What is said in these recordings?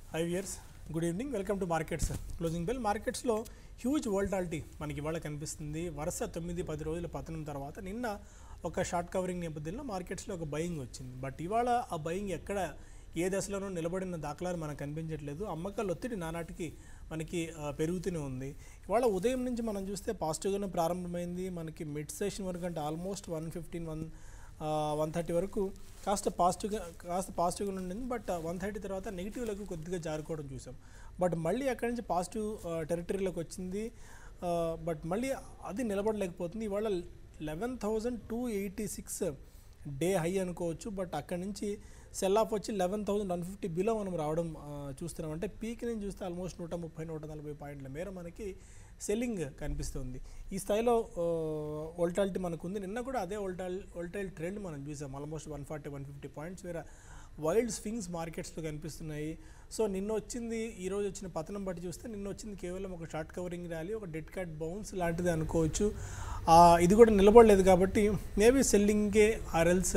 five years good evening welcome to markets closing bell మార్కెట్స్లో huge volatility మనకి ఇవాళ కనిపిస్తుంది వరుస తొమ్మిది పది రోజుల పతనం తర్వాత నిన్న ఒక షార్ట్ కవరింగ్ నేపథ్యంలో మార్కెట్స్లో ఒక బయింగ్ వచ్చింది బట్ ఇవాళ ఆ బయింగ్ ఎక్కడ ఏ దశలోనూ నిలబడిన దాఖలాలు మనకు కనిపించట్లేదు అమ్మకాలు ఒత్తిడి నానాటికి మనకి ఆ, పెరుగుతూనే ఉంది ఇవాళ ఉదయం నుంచి మనం చూస్తే పాజిటివ్గానే ప్రారంభమైంది మనకి మిడ్ సెషన్ వరకు అంటే almost one fifteen one one thirty వరకు కాస్త పాజిటివ్గా కాస్త పాజిటివ్గా ఉండింది బట్ వన్ థర్టీ తర్వాత నెగిటివ్లకు కొద్దిగా జారుకోవడం చూసాం బట్ మళ్ళీ అక్కడి నుంచి పాజిటివ్ టెరిటరీలోకి వచ్చింది బట్ మళ్ళీ అది నిలబడలేకపోతుంది ఇవాళ eleven thousand two eighty six day high అనుకోవచ్చు బట్ అక్కడి నుంచి సెల్ ఆఫ్ వచ్చి eleven thousand one fifty below మనం రావడం ఆ, చూస్తున్నాం అంటే పీక్ నుంచి చూస్తే ఆల్మోస్ట్ నూట ముప్పై నూట నలభై పాయింట్ల మేర మనకి సెల్లింగ్ కనిపిస్తుంది ఈ స్థాయిలో వోల్టాలిటీ మనకు ఉంది నిన్న కూడా అదే వోల్టాల్ వోల్టైల్ ట్రెండ్ మనం చూసాం almost one forty one fifty points వేరే వైల్డ్ స్వింగ్స్ మార్కెట్స్లో కనిపిస్తున్నాయి సో నిన్న వచ్చింది ఈ రోజు వచ్చిన పతనం బట్టి చూస్తే నిన్న వచ్చింది కేవలం ఒక షార్ట్ కవరింగ్ ర్యాలీ ఒక డెడ్ కట్ బౌన్స్ లాంటిది అనుకోవచ్చు ఆ, ఇది కూడా నిలబడలేదు కాబట్టి మేబీ సెల్లింగ్కే ఆర్ఎల్స్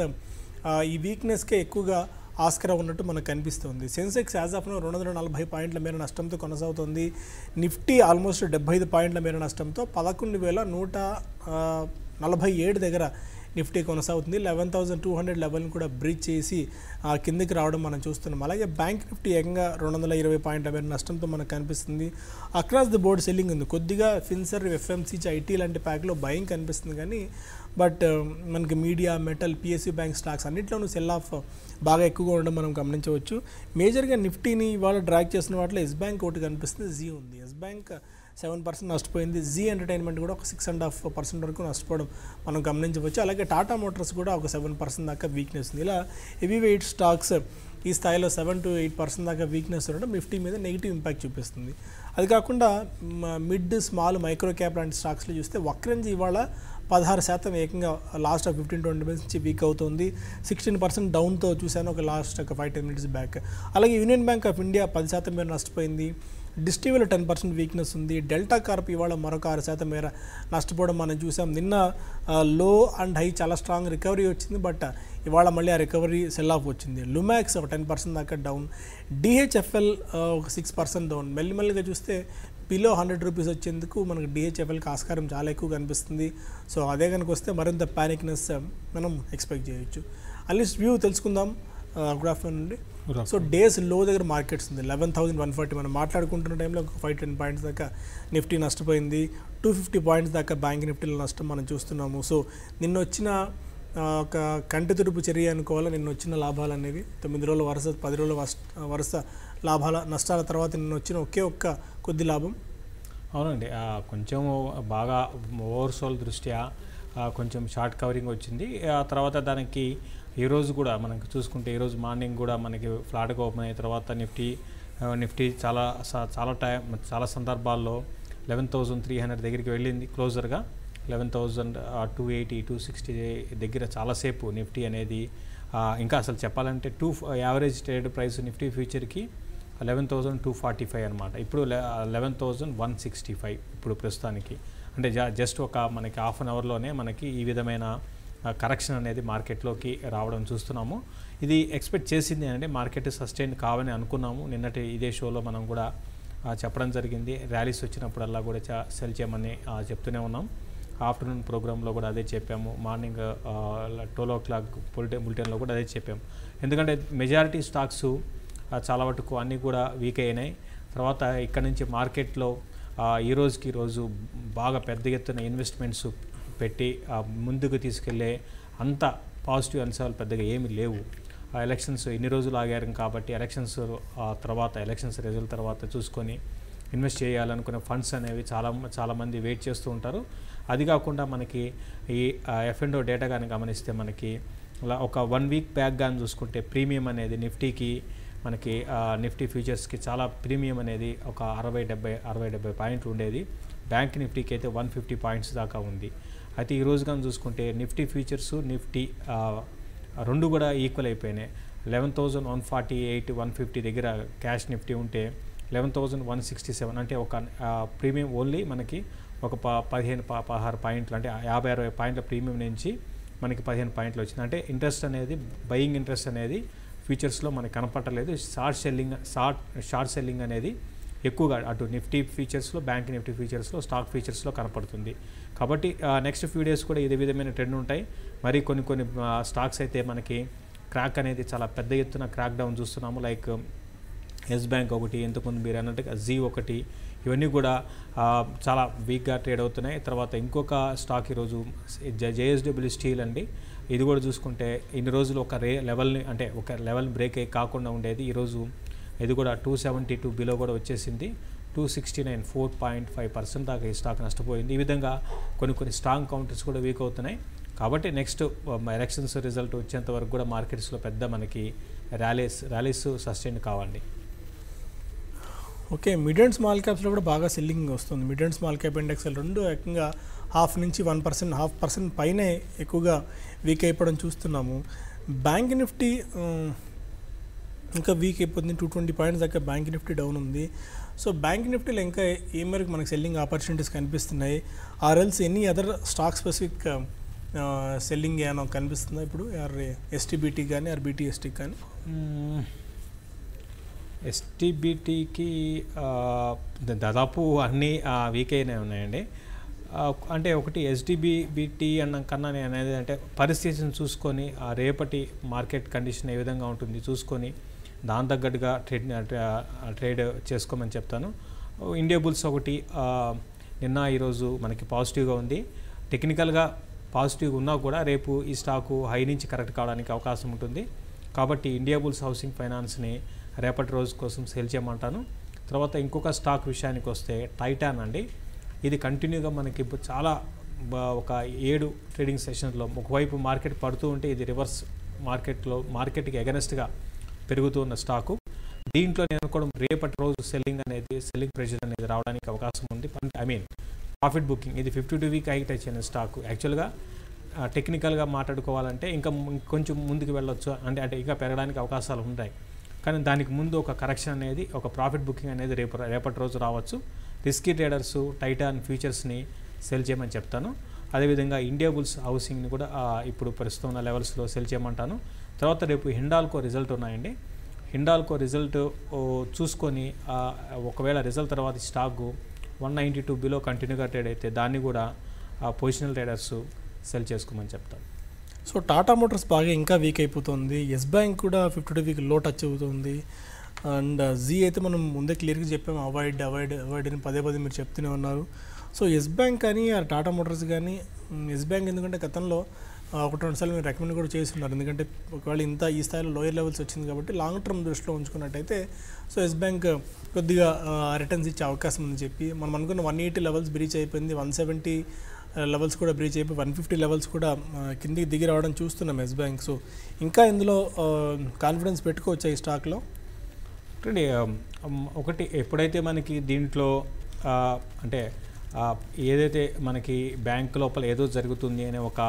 ఈ వీక్నెస్కే ఎక్కువగా ఆస్కరం ఉన్నట్టు మనకు కనిపిస్తుంది సెన్సెక్స్ యాజ్ ఆఫ్ నో రెండు వందల నలభై పాయింట్ల మేర నష్టంతో కొనసాగుతుంది నిఫ్టీ ఆల్మోస్ట్ డెబ్బై ఐదు పాయింట్ల మేర నష్టంతో పదకొండు వేల నూట ఆ, నలభై ఏడు దగ్గర నిఫ్టీ కొనసాగుతుంది లెవెన్ థౌసండ్ టూ హండ్రెడ్ లెవెల్ని కూడా బ్రీచ్ చేసి ఆ, కిందికి రావడం మనం చూస్తున్నాం అలాగే బ్యాంక్ నిఫ్టీ ఏకంగా రెండు వందల ఇరవై పాయింట్ల మేర నష్టంతో మనకు కనిపిస్తుంది అక్రాస్ ది బోర్డ్ సెల్లింగ్ ఉంది కొద్దిగా ఫిన్సర్ ఎఫ్ఎంసీజీ ఐటీ లాంటి ప్యాక్లో భయం కనిపిస్తుంది కానీ బట్ మనకి media metal PSU bank stocks అన్నింటిలోనూ సెల్ ఆఫ్ బాగా ఎక్కువగా ఉండడం మనం గమనించవచ్చు మేజర్గా నిఫ్టీని ఇవాళ డ్రాక్ చేసిన వాటిలో ఎస్ బ్యాంక్ ఒకటి కనిపిస్తుంది జీ ఉంది ఎస్ బ్యాంక్ సెవెన్ పర్సెంట్ నష్టపోయింది జీ ఎంటర్టైన్మెంట్ కూడా ఒక సిక్స్ అండ్ హాఫ్ పర్సెంట్ వరకు నష్టపోవడం మనం గమనించవచ్చు అలాగే టాటా మోటార్స్ కూడా ఒక సెవెన్ పర్సెంట్ దాకా వీక్నెస్ ఉంది ఇలా హెవీ వెయిట్ స్టాక్స్ ఈ స్థాయిలో సెవెన్ టు ఎయిట్ పర్సెంట్ దాకా వీక్నెస్ ఉండడం నిఫ్టీ మీద నెగిటివ్ ఇంపాక్ట్ చూపిస్తుంది అది కాకుండా మ- మిడ్ స్మాల్ మైక్రో క్యాప్ లాంటి స్టాక్స్లో చూస్తే వక్రంజీ ఇవాళ పదహారు శాతం ఏకంగా లాస్ట్ ఫిఫ్టీన్ ట్వంటీ మినిట్స్ నుంచి వీక్ అవుతుంది సిక్స్టీన్ పర్సెంట్ డౌన్తో చూశాను ఒక లాస్ట్ ఒక ఫైవ్ టెన్ మినిట్స్ బ్యాక్ అలాగే యూనియన్ బ్యాంక్ ఆఫ్ ఇండియా పది శాతం మేర నష్టపోయింది డిస్టివీలో టెన్ పర్సెంట్ వీక్నెస్ ఉంది డెల్టా కార్ప్ ఇవాళ మరొక ఆరు శాతం మేర నష్టపోవడం మనం చూసాం నిన్న లో అండ్ హై చాలా స్ట్రాంగ్ రికవరీ వచ్చింది బట్ ఇవాళ మళ్ళీ ఆ రికవరీ సెల్ ఆఫ్ వచ్చింది లుమాక్స్ ఒక టెన్ పర్సెంట్ దాకా డౌన్ డిహెచ్ఎఫ్ఎల్ ఒక సిక్స్ పర్సెంట్ డౌన్ మెల్లిమెల్లిగా చూస్తే బిలో హండ్రెడ్ రూపీస్ వచ్చేందుకు మనకు డిహెచ్ఎఫ్ఎల్కి ఆస్కారం చాలా ఎక్కువ కనిపిస్తుంది సో అదే కనుక వస్తే మరింత ప్యానిక్నెస్ మనం ఎక్స్పెక్ట్ చేయొచ్చు అట్లీస్ట్ వ్యూ తెలుసుకుందాం గుడ్ ఆఫ్టర్నూన్ అండి సో డేస్ లో దగ్గర మార్కెట్స్ ఉంది లెవెన్ థౌసండ్ వన్ ఫార్టీ మనం మాట్లాడుకుంటున్న టైంలో ఒక ఫైవ్ టెన్ పాయింట్స్ దాకా నిఫ్టీ నష్టపోయింది టూ ఫిఫ్టీ పాయింట్స్ దాకా బ్యాంక్ నిఫ్టీలో నష్టం మనం చూస్తున్నాము సో నిన్న వచ్చిన ఆ, ఒక కంటి తుడుపు చర్య అనుకోవాలి నిన్న వచ్చిన లాభాలు అనేవి తొమ్మిది రోజుల వరుస పది రోజుల వస్- వరుస లాభాల నష్టాల తర్వాత నిన్న వచ్చిన ఒకే ఒక్క కొద్ది లాభం అవునండి ఆ, కొంచెం బాగా ఓవర్సోల్ దృష్ట్యా ఆ, కొంచెం షార్ట్ కవరింగ్ వచ్చింది ఆ తర్వాత దానికి ఈ రోజు కూడా మనకి చూసుకుంటే ఈరోజు మార్నింగ్ కూడా మనకి ఫ్లాట్గా ఓపెన్ అయిన తర్వాత నిఫ్టీ ఆ, నిఫ్టీ చాలా స- చాలా టైం చాలా సందర్భాల్లో లెవెన్ థౌజండ్ త్రీ హండ్రెడ్ దగ్గరికి వెళ్ళింది క్లోజర్గా eleven thousand two eighty two sixty దగ్గర చాలాసేపు నిఫ్టీ అనేది ఆ, ఇంకా అసలు చెప్పాలంటే to average trade price Nifty ఫ్యూచర్కి eleven thousand two forty five అనమాట ఇప్పుడు eleven thousand one sixty five ఇప్పుడు ప్రస్తుతానికి అంటే జ జస్ట్ ఒక మనకి హాఫ్ అన్ అవర్లోనే మనకి ఈ విధమైన కరెక్షన్ అనేది మార్కెట్లోకి రావడం చూస్తున్నాము ఇది ఎక్స్పెక్ట్ చేసింది అంటే మార్కెట్ సస్టైన్ కావని అనుకున్నాము నిన్నటి ఇదే షోలో మనం కూడా ఆ, చెప్పడం జరిగింది ర్యాలీస్ వచ్చినప్పుడల్లా కూడా చా- సెల్ చేయమని ఆ, చెప్తూనే ఉన్నాం ఆఫ్టర్నూన్ ప్రోగ్రాంలో కూడా అదే చెప్పాము morning twelve o'clock bulletin బులెటిన్లో కూడా అదే చెప్పాము ఎందుకంటే మెజారిటీ స్టాక్స్ ఆ, చాలా వరకు అన్నీ కూడా వీక్ అయినాయి తర్వాత ఇక్కడ నుంచి మార్కెట్లో ఆ, ఈ రోజుకి ఈ రోజు బాగా పెద్ద ఎత్తున ఇన్వెస్ట్మెంట్స్ పెట్టి ఆ, ముందుకు తీసుకెళ్లే అంత పాజిటివ్ అంశాలు పెద్దగా ఏమీ లేవు ఆ ఎలక్షన్స్ ఎన్ని రోజులు ఆగారు కాబట్టి ఎలక్షన్స్ ఆ తర్వాత ఎలక్షన్స్ రిజల్ట్ తర్వాత చూసుకొని ఇన్వెస్ట్ చేయాలనుకునే ఫండ్స్ అనేవి చాలా చాలామంది వెయిట్ చేస్తూ ఉంటారు అది కాకుండా మనకి ఈ ఎఫ్ఎండో డేటా కానీ గమనిస్తే మనకి అలా ఒక వన్ వీక్ బ్యాక్ కానీ చూసుకుంటే ప్రీమియం అనేది నిఫ్టీకి మనకి ఆ, నిఫ్టీ ఫ్యూచర్స్కి చాలా ప్రీమియం అనేది ఒక అరవై డెబ్బై అరవై డెబ్బై పాయింట్లు ఉండేది బ్యాంక్ నిఫ్టీకి అయితే వన్ ఫిఫ్టీ పాయింట్స్ దాకా ఉంది అయితే ఈ రోజు కానీ చూసుకుంటే నిఫ్టీ ఫ్యూచర్స్ నిఫ్టీ ఆ, రెండు కూడా ఈక్వల్ అయిపోయినాయి eleven thousand one forty eight one fifty దగ్గర క్యాష్ నిఫ్టీ ఉంటే eleven thousand one sixty seven అంటే ఒక ప్రీమియం ఓన్లీ మనకి ఒక ప పదిహేను ప పదహారు పాయింట్లు అంటే యాభై అరవై పాయింట్ల ప్రీమియం నుంచి మనకి పదిహేను పాయింట్లు వచ్చింది అంటే ఇంట్రెస్ట్ అనేది బయింగ్ ఇంట్రెస్ట్ అనేది ఫీచర్స్లో మనకి కనపడలేదు short selling short short selling అనేది ఎక్కువగా అటు నిఫ్టీ ఫీచర్స్లో బ్యాంక్ నిఫ్టీ ఫీచర్స్లో స్టాక్ ఫీచర్స్లో కనపడుతుంది కాబట్టి నెక్స్ట్ ఫ్యూ డేస్ కూడా ఇదే విధమైన ట్రెండ్ ఉంటాయి మరి కొన్ని కొన్ని స్టాక్స్ అయితే మనకి క్రాక్ అనేది చాలా పెద్ద ఎత్తున క్రాక్ డౌన్ చూస్తున్నాము లైక్ ఎస్ బ్యాంక్ ఒకటి ఇంతకుముందు మీరు అన్నట్టుగా జీ ఒకటి ఇవన్నీ కూడా ఆ, చాలా వీక్గా ట్రేడ్ అవుతున్నాయి తర్వాత ఇంకొక స్టాక్ ఈరోజు జేఎస్డబ్ల్యూ స్టీల్ అండి ఇది కూడా చూసుకుంటే ఇన్ని రోజులు ఒక రే లెవెల్ని అంటే ఒక లెవెల్ బ్రేక్ అయ్యి కాకుండా ఉండేది ఈరోజు ఇది కూడా టూ సెవెంటీ టూ బిలో కూడా వచ్చేసింది two sixty nine four point five percent దాకా ఈ స్టాక్ నష్టపోయింది ఈ విధంగా కొన్ని కొన్ని స్ట్రాంగ్ కౌంటర్స్ కూడా వీక్ అవుతున్నాయి కాబట్టి నెక్స్ట్ ఎలక్షన్స్ రిజల్ట్ వచ్చేంత వరకు కూడా మార్కెట్స్లో పెద్ద మనకి ర్యాలీస్ ర్యాలీస్ సస్టైన్ కావండి ఓకే మిడ్ అండ్ స్మాల్ క్యాప్స్లో కూడా బాగా సెల్లింగ్ వస్తుంది mid and small cap index రెండు ఏకంగా హాఫ్ నుంచి వన్ పర్సెంట్ హాఫ్ పర్సెంట్ పైనే ఎక్కువగా వీక్ అయిపోవడం చూస్తున్నాము బ్యాంక్ నిఫ్టీ ఉమ్, ఇంకా వీక్ అయిపోతుంది టూ ట్వంటీ పాయింట్స్ దాకా బ్యాంక్ నిఫ్టీ డౌన్ ఉంది సో బ్యాంక్ నిఫ్టీలో ఇంకా ఏ మేరకు మనకు సెల్లింగ్ ఆపర్చునిటీస్ కనిపిస్తున్నాయి or else any other stock specific selling ఏమైనా కనిపిస్తుందా ఇప్పుడు ఆర్ ఎస్టీబీటీ కానీ ఆర్ బీటీఎస్టీ కానీ ఎస్టీబీటీకి దాదాపు అన్నీ వీక్ అయినా ఉన్నాయండి ఆ, అంటే ఒకటి ఎస్డిబి బీటీ అన్న కన్నా నేను అనేది అంటే పరిస్థితిని చూసుకొని ఆ రేపటి మార్కెట్ కండిషన్ ఏ విధంగా ఉంటుంది చూసుకొని దాని తగ్గట్టుగా ట్రేడ్ ట్రేడ్ చేసుకోమని చెప్తాను ఇండియా బుల్స్ ఒకటి ఆ, నిన్న ఈరోజు మనకి పాజిటివ్గా ఉంది టెక్నికల్గా పాజిటివ్గా ఉన్నా కూడా రేపు ఈ స్టాకు హై నుంచి కరెక్ట్ కావడానికి అవకాశం ఉంటుంది కాబట్టి ఇండియా బుల్స్ హౌసింగ్ ఫైనాన్స్ని రేపటి రోజు కోసం సేల్ చేయమంటాను తర్వాత ఇంకొక స్టాక్ విషయానికి వస్తే టైటాన్ అండి ఇది కంటిన్యూగా మనకి ఇప్పుడు చాలా బా- ఒక ఏడు ట్రేడింగ్ సెషన్స్లో ఒకవైపు మార్కెట్ పడుతూ ఉంటే ఇది రివర్స్ మార్కెట్లో మార్కెట్కి ఎగనెస్ట్గా పెరుగుతూ ఉన్న స్టాకు దీంట్లో నేను అనుకోవడం రేపటి రోజు సెల్లింగ్ అనేది సెల్లింగ్ ప్రెషర్ అనేది రావడానికి అవకాశం ఉంది ఐ మీన్ ప్రాఫిట్ బుకింగ్ ఇది fifty two week high touch అయిన స్టాక్ యాక్చువల్గా టెక్నికల్గా మాట్లాడుకోవాలంటే ఇంకా ము- కొంచెం ముందుకు వెళ్ళొచ్చు అంటే అంటే ఇంకా పెరగడానికి అవకాశాలు ఉంటాయి కానీ దానికి ముందు ఒక కరెక్షన్ అనేది ఒక ప్రాఫిట్ బుకింగ్ అనేది రేపు రేపటి రోజు రావచ్చు రిస్కీ ట్రేడర్స్ టైటాన్ ఫ్యూచర్స్ని సెల్ చేయమని చెప్తాను అదేవిధంగా ఇండియా బుల్స్ హౌసింగ్ని కూడా ఆ, ఇప్పుడు ప్రస్తుతం ఉన్న లెవెల్స్లో సెల్ చేయమంటాను తర్వాత రేపు హిండాల్కో రిజల్ట్ ఉన్నాయండి హిండాల్కో రిజల్ట్ ఓ, చూసుకొని ఆ, ఒకవేళ రిజల్ట్ తర్వాత ఈ stock one ninety two below కంటిన్యూగా ట్రేడ్ అయితే దాన్ని కూడా పొజిషనల్ ట్రేడర్స్ సెల్ చేసుకోమని చెప్తాను సో టాటా మోటార్స్ బాగా ఇంకా వీక్ అయిపోతుంది ఎస్ బ్యాంక్ కూడా ఫిఫ్టీ టూ వీక్ లో టచ్ అవుతుంది అండ్ జీ అయితే మనం ముందే క్లియర్గా చెప్పాము అవాయిడ్ అవాయిడ్ అవాయిడ్ అని పదే పదే మీరు చెప్తూనే ఉన్నారు సో ఎస్ బ్యాంక్ కానీ ఆ టాటా మోటార్స్ కానీ ఎస్ బ్యాంక్ ఎందుకంటే గతంలో ఆ, ఒకటి రెండు సార్లు మీరు రికమెండ్ కూడా చేస్తున్నారు ఎందుకంటే ఒకవేళ ఇంత ఈ స్థాయిలో లోయర్ లెవెల్స్ వచ్చింది కాబట్టి లాంగ్ టర్మ్ దృష్టిలో ఉంచుకున్నట్టయితే సో ఎస్ బ్యాంక్ కొద్దిగా రిటర్న్స్ ఇచ్చే అవకాశం ఉందని చెప్పి మనం అనుకున్న వన్ ఎయిటీ లెవెల్స్ బ్రీచ్ అయిపోయింది వన్ సెవెంటీ లెవెల్స్ కూడా బ్రీచ్ అయిపోయి వన్ ఫిఫ్టీ లెవెల్స్ కూడా ఆ, కిందికి దిగి రావడం చూస్తున్నాం ఎస్ బ్యాంక్ సో ఇంకా ఇందులో కాన్ఫిడెన్స్ పెట్టుకోవచ్చా ఈ స్టాక్లో చూడండి um, ఒకటి ఎప్పుడైతే మనకి దీంట్లో ఆ, అంటే ఆ, ఏదైతే మనకి బ్యాంక్ లోపల ఏదో జరుగుతుంది అనే ఒక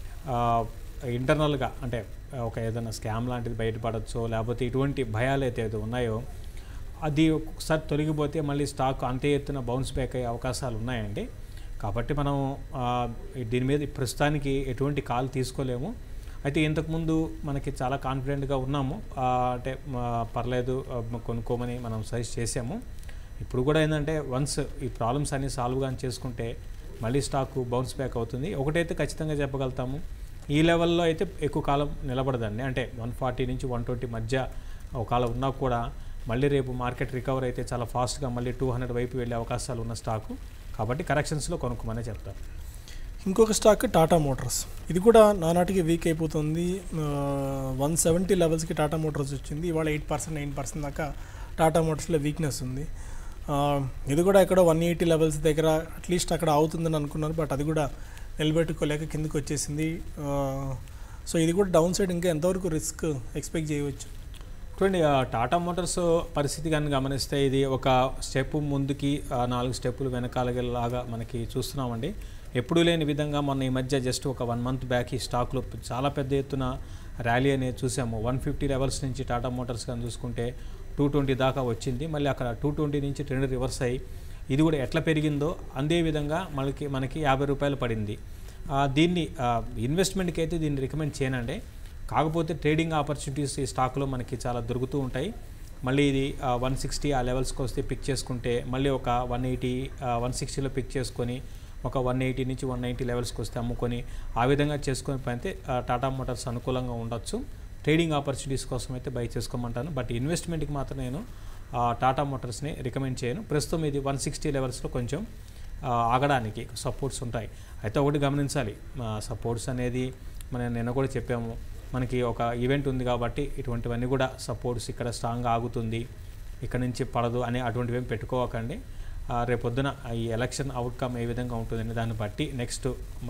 ఇంటర్నల్గా అంటే ఒక ఏదైనా స్కామ్ లాంటిది బయటపడచ్చో లేకపోతే ఇటువంటి భయాలు అయితే ఏదో ఉన్నాయో అది ఒక్కొక్కసారి తొలగిపోతే మళ్ళీ స్టాక్ అంతే ఎత్తున బౌన్స్ బ్యాక్ అయ్యే అవకాశాలు ఉన్నాయండి కాబట్టి మనం ఆ, దీని మీద ప్రస్తుతానికి ఎటువంటి కాల్ తీసుకోలేము అయితే ఇంతకుముందు మనకి చాలా కాన్ఫిడెంట్గా ఉన్నాము ఆ, అంటే ఆ, పర్లేదు ఆ, కొనుక్కోమని మనం సజెస్ట్ చేసాము ఇప్పుడు కూడా ఏంటంటే వన్స్ ఈ ప్రాబ్లమ్స్ అన్ని సాల్వ్ కానీ చేసుకుంటే మళ్ళీ స్టాక్ బౌన్స్ బ్యాక్ అవుతుంది ఒకటైతే ఖచ్చితంగా చెప్పగలుగుతాము ఈ లెవెల్లో అయితే ఎక్కువ కాలం నిలబడదండి అంటే వన్ ఫార్టీ నుంచి వన్ ట్వంటీ మధ్య ఒకవేళ ఉన్నా కూడా మళ్ళీ రేపు మార్కెట్ రికవర్ అయితే చాలా ఫాస్ట్గా మళ్ళీ టూ హండ్రెడ్ వైపు వెళ్ళే అవకాశాలు ఉన్న స్టాకు కాబట్టి కరెక్షన్స్లో కొనుక్కోమనే చెప్తారు ఇంకొక స్టాక్ టాటా మోటార్స్ ఇది కూడా నానాటికి వీక్ అయిపోతుంది వన్ సెవెంటీ లెవెల్స్కి టాటా మోటార్స్ వచ్చింది ఇవాళ ఎయిట్ పర్సెంట్ నైన్ పర్సెంట్ దాకా టాటా మోటార్స్లో వీక్నెస్ ఉంది ఆ, ఇది కూడా ఎక్కడో వన్ ఎయిటీ లెవెల్స్ దగ్గర అట్లీస్ట్ అక్కడ అవుతుందని అనుకున్నారు బట్ అది కూడా నిలబెట్టుకోలేక కిందకి వచ్చేసింది ఆ, సో ఇది కూడా డౌన్ సైడ్ ఇంకా ఎంతవరకు రిస్క్ ఎక్స్పెక్ట్ చేయవచ్చు చూడండి ఆ టాటా మోటార్స్ పరిస్థితి కానీ గమనిస్తే ఇది ఒక స్టెప్ ముందుకి ఆ, నాలుగు స్టెప్పులు వెనకాలలాగా మనకి చూస్తున్నామండి ఎప్పుడూ లేని విధంగా మొన్న ఈ మధ్య జస్ట్ ఒక వన్ మంత్ బ్యాక్ ఈ స్టాక్లో చాలా పెద్ద ఎత్తున ర్యాలీ అనేది చూసాము వన్ ఫిఫ్టీ లెవెల్స్ నుంచి టాటా మోటార్స్ కానీ చూసుకుంటే టూ ట్వంటీ దాకా వచ్చింది మళ్ళీ అక్కడ టూ ట్వంటీ నుంచి ట్రెండ్ రివర్స్ అయ్యి ఇది కూడా ఎట్లా పెరిగిందో అదే విధంగా మనకి మనకి యాభై రూపాయలు పడింది ఆ, దీన్ని ఇన్వెస్ట్మెంట్కి అయితే దీన్ని రికమెండ్ చేయనండి కాకపోతే ట్రేడింగ్ ఆపర్చునిటీస్ ఈ స్టాక్లో మనకి చాలా దొరుకుతూ ఉంటాయి మళ్ళీ ఇది వన్ సిక్స్టీ ఆ లెవెల్స్కి వస్తే పిక్ చేసుకుంటే మళ్ళీ ఒక వన్ ఎయిటీ వన్ సిక్స్టీలో పిక్ చేసుకొని ఒక వన్ ఎయిటీ నుంచి వన్ నైంటీ లెవెల్స్కి వస్తే అమ్ముకొని ఆ విధంగా చేసుకొని పోతే ఆ, టాటా మోటార్స్ అనుకూలంగా ఉండొచ్చు ట్రేడింగ్ ఆపర్చునిటీస్ కోసం అయితే బై చేసుకోమంటాను బట్ ఇన్వెస్ట్మెంట్కి మాత్రం నేను ఆ, టాటా మోటార్స్ని రికమెండ్ చేయను ప్రస్తుతం ఇది వన్ సిక్స్టీ లెవెల్స్లో కొంచెం ఆ, ఆగడానికి సపోర్ట్స్ ఉంటాయి అయితే ఒకటి గమనించాలి సపోర్ట్స్ అనేది మనం నిన్న కూడా చెప్పాము మనకి ఒక ఈవెంట్ ఉంది కాబట్టి ఇటువంటివన్నీ కూడా సపోర్ట్స్ ఇక్కడ స్ట్రాంగ్ ఆగుతుంది ఇక్కడ నుంచి పడదు అని అటువంటివి ఏం పెట్టుకోవకండి ఆ, రేపొద్దున ఈ ఎలక్షన్ అవుట్కమ్ ఏ విధంగా ఉంటుందని దాన్ని బట్టి నెక్స్ట్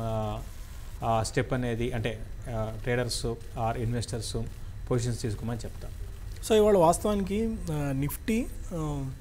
స్టెప్ అనేది అంటే ట్రేడర్స్ ఆర్ ఇన్వెస్టర్స్ పొజిషన్స్ తీసుకోమని చెప్తాను సో ఇవాళ వాస్తవానికి ఆ, నిఫ్టీ ఆ,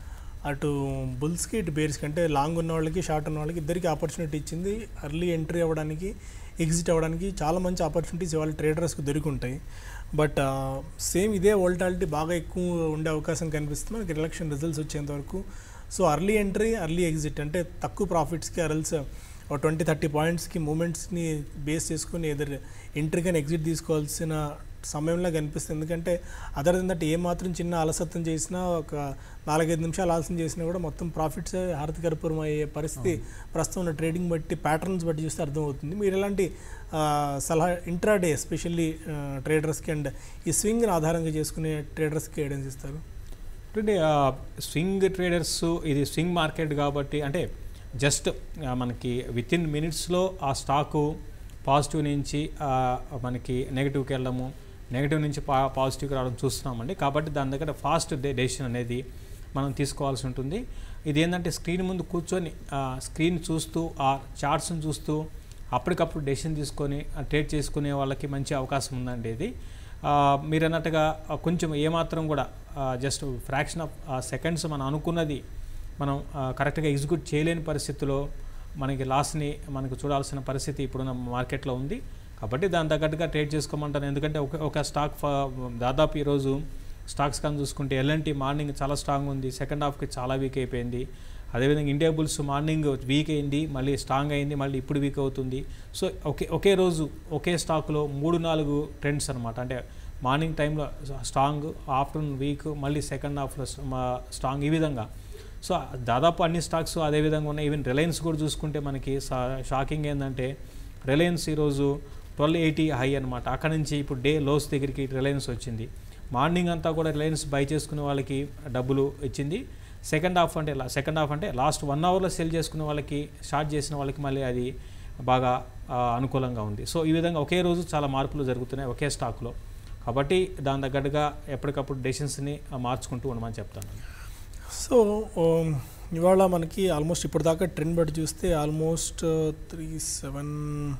అటు బుల్స్కి ఇటు బేర్స్కి అంటే లాంగ్ ఉన్న వాళ్ళకి షార్ట్ ఉన్న వాళ్ళకి ఇద్దరికి ఆపర్చునిటీ ఇచ్చింది అర్లీ ఎంట్రీ అవ్వడానికి ఎగ్జిట్ అవ్వడానికి చాలా మంచి ఆపర్చునిటీస్ ఇవాళ ట్రేడర్స్కి దొరికి ఉంటాయి బట్ సేమ్ ఇదే వోల్టాలిటీ బాగా ఎక్కువ ఉండే అవకాశం కనిపిస్తుంది మనకి ఎలక్షన్ రిజల్ట్స్ వచ్చేంత వరకు so early entry early exit అంటే తక్కువ ప్రాఫిట్స్కి అరల్స్ ఒక ట్వంటీ థర్టీ పాయింట్స్కి మూమెంట్స్ని బేస్ చేసుకుని ఎదురు ఎంట్రీ కానీ ఎగ్జిట్ తీసుకోవాల్సిన సమయంలో కనిపిస్తుంది ఎందుకంటే అదర్ దెన్ దట్ ఏ మాత్రం చిన్న అలసత్వం చేసినా ఒక నాలుగైదు నిమిషాలు ఆలస్యం చేసినా కూడా మొత్తం ప్రాఫిట్స్ హారతికరపురం అయ్యే పరిస్థితి ప్రస్తుతం ఉన్న ట్రేడింగ్ బట్టి ప్యాటర్న్స్ బట్టి చూస్తే అర్థమవుతుంది మీరు ఎలాంటి ఆ, సలహా ఇంట్రాడే ఎస్పెషల్లీ ట్రేడర్స్కి అండ్ ఈ స్వింగ్ని ఆధారంగా చేసుకునే ట్రేడర్స్కి గైడెన్స్ ఇస్తారు అంటే స్వింగ్ ట్రేడర్స్ ఇది స్వింగ్ మార్కెట్ కాబట్టి అంటే జస్ట్ మనకి విత్ ఇన్ మినిట్స్లో ఆ స్టాకు పాజిటివ్ నుంచి ఆ, మనకి నెగిటివ్కి వెళ్ళడము నెగిటివ్ నుంచి పా పాజిటివ్కి రావడం చూస్తున్నామండి కాబట్టి దాని దగ్గర ఫాస్ట్ డెసిషన్ అనేది మనం తీసుకోవాల్సి ఉంటుంది ఇది ఏంటంటే స్క్రీన్ ముందు కూర్చొని స్క్రీన్ చూస్తూ ఆ చార్ట్స్ని చూస్తూ అప్పటికప్పుడు డెసిషన్ తీసుకొని ట్రేడ్ చేసుకునే వాళ్ళకి మంచి అవకాశం ఉందండి ఇది ఆ, మీరు అన్నట్టుగా ఆ, కొంచెం ఏమాత్రం కూడా జస్ట్ ఫ్రాక్షన్ ఆఫ్ సెకండ్స్ మనం అనుకున్నది మనం కరెక్ట్గా ఎగ్జిక్యూట్ చేయలేని పరిస్థితిలో మనకి లాస్ని మనకు చూడాల్సిన పరిస్థితి ఇప్పుడున్న మార్కెట్లో ఉంది కాబట్టి దాని తగ్గట్టుగా ట్రేడ్ చేసుకోమంటాను ఎందుకంటే ఒక ఒక స్టాక్ ఫ- దాదాపు ఈరోజు స్టాక్స్ కానీ చూసుకుంటే ఎల్ఎన్టీ మార్నింగ్ చాలా స్ట్రాంగ్ ఉంది సెకండ్ హాఫ్కి చాలా వీక్ అయిపోయింది అదేవిధంగా ఇండియా బుల్స్ మార్నింగ్ వీక్ అయింది మళ్ళీ స్ట్రాంగ్ అయింది మళ్ళీ ఇప్పుడు వీక్ అవుతుంది సో ఒకే ఒకే రోజు ఒకే స్టాక్లో మూడు నాలుగు ట్రెండ్స్ అనమాట అంటే మార్నింగ్ టైంలో స్ట్రాంగ్ ఆఫ్టర్నూన్ వీక్ మళ్ళీ సెకండ్ హాఫ్లో స్ట్రాంగ్ ఈ విధంగా సో దాదాపు అన్ని స్టాక్స్ అదే విధంగా ఉన్నాయి ఈవెన్ రిలయన్స్ కూడా చూసుకుంటే మనకి షాకింగ్ ఏంటంటే రిలయన్స్ ఈరోజు ట్వెల్వ్ ఎయిటీ హై అనమాట అక్కడ నుంచి ఇప్పుడు డే లోస్ దగ్గరికి రిలయన్స్ వచ్చింది మార్నింగ్ అంతా కూడా రిలయన్స్ బై చేసుకునే వాళ్ళకి డబ్బులు ఇచ్చింది సెకండ్ హాఫ్ అంటే సెకండ్ హాఫ్ అంటే లాస్ట్ వన్ అవర్లో సెల్ చేసుకునే వాళ్ళకి స్టార్ట్ చేసిన వాళ్ళకి మళ్ళీ అది బాగా ఆ, అనుకూలంగా ఉంది సో ఈ విధంగా ఒకే రోజు చాలా మార్పులు జరుగుతున్నాయి ఒకే స్టాక్లో కాబట్టి దాని తగ్గట్టుగా ఎప్పటికప్పుడు డెసిషన్స్ని మార్చుకుంటూ ఉండమని చెప్తాను సో ఉమ్, ఇవాళ మనకి ఆల్మోస్ట్ ఇప్పటిదాకా ట్రెండ్ బట్టి చూస్తే almost three seven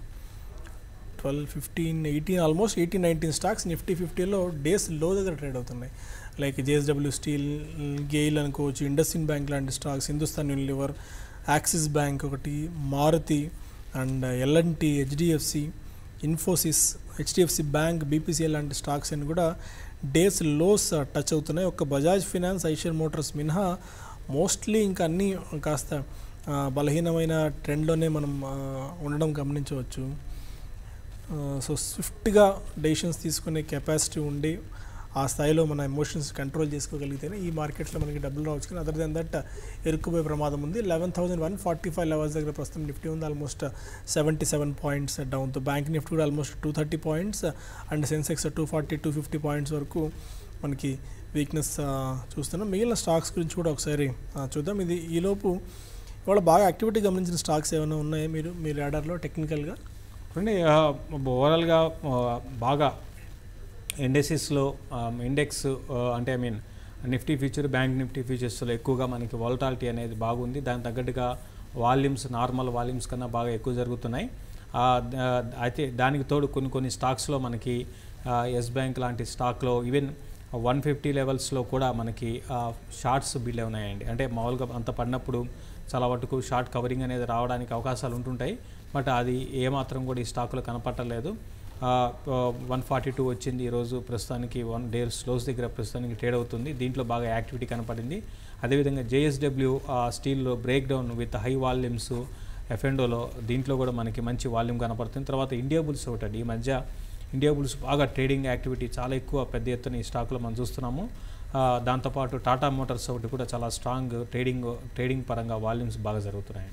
twelve fifteen eighteen almost eighteen nineteen stocks Nifty ఫిఫ్టీలో డేస్ లో దగ్గర ట్రేడ్ అవుతున్నాయి లైక్ జేఎస్డబ్ల్యూ స్టీల్ గెయిల్ అనుకోవచ్చు ఇండస్ఇన్ బ్యాంక్ లాంటి stocks Hindustan Unilever Axis bank ఒకటి Maruti and LNT HDFC Infosys HDFC bank BPCL లాంటి stocks అన్ని కూడా day's lows touch అవుతున్నాయి ఒక బజాజ్ ఫినాన్స్ ఐషర్ మోటార్స్ మినహా మోస్ట్లీ ఇంకా అన్నీ కాస్త ఆ, బలహీనమైన ట్రెండ్లోనే మనం ఆ, ఉండడం గమనించవచ్చు సో స్విఫ్ట్గా డెసిషన్స్ తీసుకునే కెపాసిటీ ఉండి ఆ స్థాయిలో మన ఎమోషన్స్ కంట్రోల్ చేసుకోగలిగితేనే ఈ మార్కెట్లో మనకి డబ్బులు రావచ్చు కానీ అదర్ దెన్ దట్ ఇరుక్కుపోయే ప్రమాదం ఉంది eleven thousand one forty five levels దగ్గర ప్రస్తుతం నిఫ్టీ ఉంది ఆల్మోస్ట్ సెవెంటీ సెవెన్ పాయింట్స్ డౌన్తో బ్యాంక్ నిఫ్టీ కూడా almost two thirty points and Sensex two forty two fifty points వరకు మనకి వీక్నెస్ చూస్తున్నాం మిగిలిన స్టాక్స్ గురించి కూడా ఒకసారి ఆ, చూద్దాం ఇది ఈలోపు ఇవాళ బాగా యాక్టివిటీ గమనించిన స్టాక్స్ ఏమైనా ఉన్నాయా మీరు మీ రాడర్లో టెక్నికల్గా చూడండి ఓవరాల్గా బాగా ఇండెసిస్లో ఇండెక్స్ అంటే I mean Nifty future bank Nifty ఫ్యూచర్స్లో ఎక్కువగా మనకి వాలటాలిటీ అనేది బాగుంది దానికి తగ్గట్టుగా వాల్యూమ్స్ నార్మల్ వాల్యూమ్స్ కన్నా బాగా ఎక్కువ జరుగుతున్నాయి ఆ, ద- అయితే దానికి తోడు కొన్ని కొన్ని స్టాక్స్లో మనకి ఎస్ బ్యాంక్ లాంటి స్టాక్లో ఈవెన్ వన్ ఫిఫ్టీ లెవెల్స్లో కూడా మనకి షార్ట్స్ బిల్ ఉన్నాయండి అంటే మామూలుగా అంత పడినప్పుడు చాలా వరకు షార్ట్ కవరింగ్ అనేది రావడానికి అవకాశాలు ఉంటుంటాయి బట్ అది ఏమాత్రం కూడా ఈ స్టాక్లో కనపట్టలేదు వన్ ఫార్టీ టూ వచ్చింది ఈరోజు ప్రస్తుతానికి వన్ డే స్లోస్ దగ్గర ప్రస్తుతానికి ట్రేడ్ అవుతుంది దీంట్లో బాగా యాక్టివిటీ కనపడింది అదేవిధంగా జేఎస్డబ్ల్యూ స్టీల్లో break down with high volumes ఎఫెండోలో దీంట్లో కూడా మనకి మంచి వాల్యూమ్ కనపడుతుంది తర్వాత ఇండియా బుల్స్ ఒకటి ఈ మధ్య ఇండియా బుల్స్ బాగా ట్రేడింగ్ యాక్టివిటీ చాలా ఎక్కువ పెద్ద ఎత్తున ఈ స్టాక్లో మనం చూస్తున్నాము ఆ, దాంతోపాటు టాటా మోటార్స్ ఒకటి కూడా చాలా స్ట్రాంగ్ ట్రేడింగ్ ట్రేడింగ్ పరంగా వాల్యూమ్స్ బాగా జరుగుతున్నాయి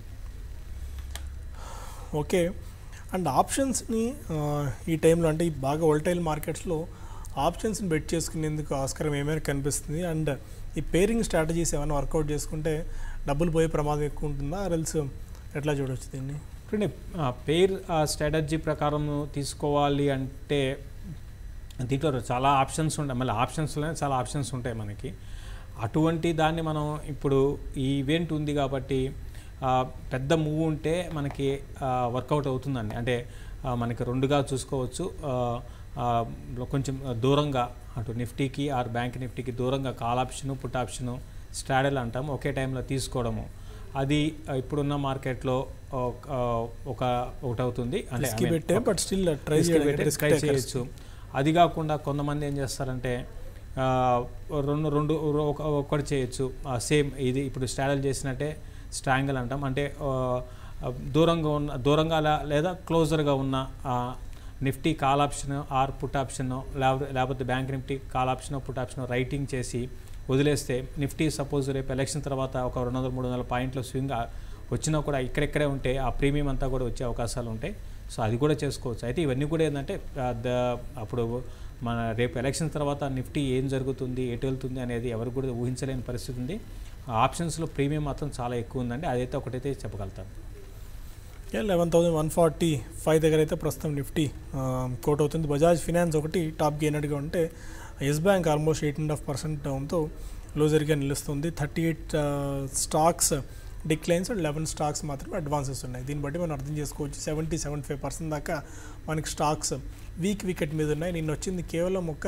ఓకే అండ్ ఆప్షన్స్ని ఆ, ఈ టైంలో అంటే ఈ బాగా వోల్టైల్ మార్కెట్స్లో ఆప్షన్స్ని బెట్ చేసుకునేందుకు ఆస్కారం ఏమైనా కనిపిస్తుంది అండ్ ఈ పేరింగ్ స్ట్రాటజీస్ ఏమైనా వర్కౌట్ చేసుకుంటే డబ్బులు పోయే ప్రమాదం ఎక్కువ ఉంటుందా రెల్స్ ఎట్లా చూడొచ్చు దీన్ని చూడండి పేర్ స్ట్రాటజీ ప్రకారం తీసుకోవాలి అంటే దీంట్లో చాలా ఆప్షన్స్ ఉంటాయి మళ్ళీ ఆప్షన్స్లోనే చాలా ఆప్షన్స్ ఉంటాయి మనకి అటువంటి దాన్ని మనం ఇప్పుడు ఈ ఈవెంట్ ఉంది కాబట్టి ఆ, పెద్ద మూవ్ ఉంటే మనకి వర్కౌట్ అవుతుందండి అంటే ఆ, మనకి రెండుగా చూసుకోవచ్చు ఆ, ఆ, కొంచెం దూరంగా అటు నిఫ్టీకి ఆర్ బ్యాంక్ నిఫ్టీకి దూరంగా call option put option straddle అంటాం ఒకే టైంలో తీసుకోవడము అది ఆ, ఇప్పుడున్న మార్కెట్లో ఒక ఒక ఒకటి అవుతుంది అంటే I రిస్క్ mean, పెట్టే బట్ స్టిల్ ట్రై రిస్క్ పెట్టి ట్రై చేయొచ్చు అది కాకుండా కొంతమంది ఏం చేస్తారంటే ఆ, రెండు రెండు ఒక ఒకటి చేయొచ్చు సేమ్ ఇది ఇప్పుడు స్టాడల్ చేసినట్టే స్ట్రాంగిల్ అంటాం అంటే ఆ, దూరంగా ఉన్న దూరంగా లే- లేదా క్లోజర్గా ఉన్న ఆ, Nifty call option or put option లేకపోతే bank Nifty call option put option writing చేసి వదిలేస్తే నిఫ్టీ సపోజ్ రేపు ఎలక్షన్ తర్వాత ఒక రెండు వందల మూడు వందల పాయింట్ల స్వింగ్ వచ్చినా కూడా ఇక్కడెక్కడే ఉంటే ఆ ప్రీమియం అంతా కూడా వచ్చే అవకాశాలు ఉంటాయి సో అది కూడా చేసుకోవచ్చు అయితే ఇవన్నీ కూడా ఏంటంటే ఆ, ద- అప్పుడు మన రేపు ఎలక్షన్ తర్వాత నిఫ్టీ ఏం జరుగుతుంది ఎటు వెళ్తుంది అనేది ఎవరు కూడా ఊహించలేని పరిస్థితి ఉంది ఆప్షన్స్లో ప్రీమియం మాత్రం చాలా ఎక్కువ ఉందండి అదైతే ఒకటైతే చెప్పగలుగుతాను eleven thousand one forty five దగ్గర అయితే ప్రస్తుతం నిఫ్టీ కోట్ అవుతుంది బజాజ్ ఫినాన్స్ ఒకటి టాప్ గెయినర్గా ఉంటే Yes Bank almost eight and half percent డౌన్తో లూజర్గా నిలుస్తుంది thirty eight stocks declines and eleven stocks మాత్రమే అడ్వాన్సెస్ ఉన్నాయి దీన్ని బట్టి మనం అర్థం చేసుకోవచ్చు సెవెంటీ సెవెంటీ ఫైవ్ పర్సెంట్ దాకా మనకి స్టాక్స్ వీక్ వికెట్ మీద ఉన్నాయి నిన్న వచ్చింది కేవలం ఒక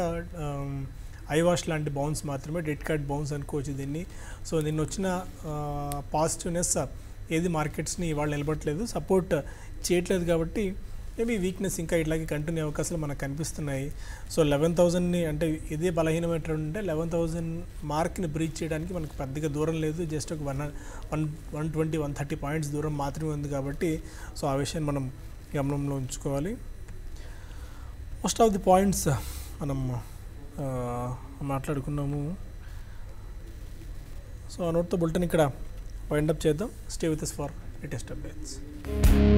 ఐవాష్ లాంటి బౌన్స్ మాత్రమే డెడ్ కార్డ్ బౌన్స్ అనుకోవచ్చు దీన్ని సో నిన్న వచ్చిన పాజిటివ్నెస్ ఏది మార్కెట్స్ని ఇవాళ నిలబట్టలేదు సపోర్ట్ చేయట్లేదు కాబట్టి మేబీ వీక్నెస్ ఇంకా ఇట్లాగే కంటిన్యూ అవకాశాలు మనకు కనిపిస్తున్నాయి సో లెవెన్ థౌజండ్ని అంటే ఇదే బలహీనమైనటువంటి ఉంటే లెవెన్ థౌజండ్ మార్క్ని బ్రీచ్ చేయడానికి మనకు పెద్దగా దూరం లేదు జస్ట్ ఒక one one one twenty one thirty points దూరం మాత్రమే ఉంది కాబట్టి సో ఆ విషయాన్ని మనం గమనంలో ఉంచుకోవాలి మోస్ట్ ఆఫ్ ది పాయింట్స్ మనం ఆ, మాట్లాడుకున్నాము సో ఆ నోట్తో బుల్టన్ ఇక్కడ వైండప్ చేద్దాం stay with for latest updates